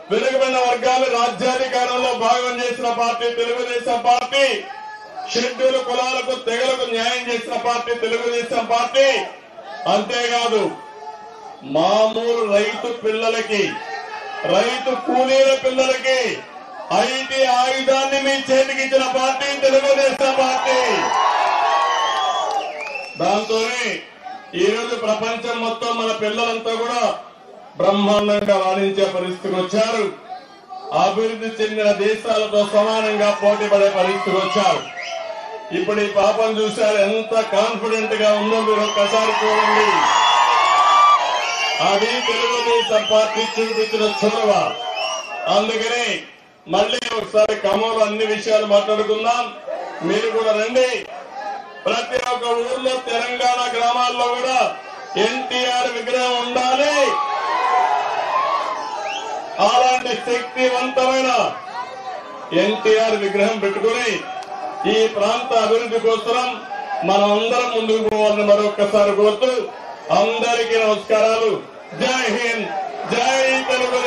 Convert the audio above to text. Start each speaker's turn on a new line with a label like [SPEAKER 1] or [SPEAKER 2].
[SPEAKER 1] వెనుకబడిన వర్గాలు రాజ్యాధికారంలో భాగం చేసిన పార్టీ తెలుగుదేశం పార్టీ షెడ్యూల్ కులాలకు తెగలకు న్యాయం చేసిన పార్టీ తెలుగుదేశం పార్టీ అంతేకాదు మామూలు రైతు పిల్లలకి రైతు కూలీల పిల్లలకి ఐటీ ఆయుధాన్ని మీ చేతికి ఇచ్చిన పార్టీ తెలుగుదేశం పార్టీ దాంతోనే ఈ రోజు ప్రపంచం మొత్తం మన పిల్లలంతా కూడా బ్రహ్మాండంగా రాణించే పరిస్థితికి వచ్చారు అభివృద్ధి చెందిన దేశాలతో సమానంగా పోటీ పడే పరిస్థితికి వచ్చారు ఇప్పుడు ఈ పాపం చూశారు ఎంత కాన్ఫిడెంట్ గా ఉందో మీరు ఒక్కసారి చూడండి అది తెలుగుదేశం పార్టీ చూపించిన చొరవ అందుకని మళ్ళీ ఒకసారి ఖమ్మంలో అన్ని విషయాలు మాట్లాడుకుందాం మీరు కూడా రండి ప్రతి ఒక్క ఊర్లో తెలంగాణ గ్రామాల్లో కూడా ఎన్టీఆర్ విగ్రహం ఉండాలి అలాంటి శక్తివంతమైన ఎన్టీఆర్ విగ్రహం పెట్టుకుని ఈ ప్రాంత అభివృద్ధి కోసం మనం అందరం ముందుకు పోవాలని మరొకసారి కోరుతూ అందరికీ నమస్కారాలు జై హింద్ జై తెలుగుదేశం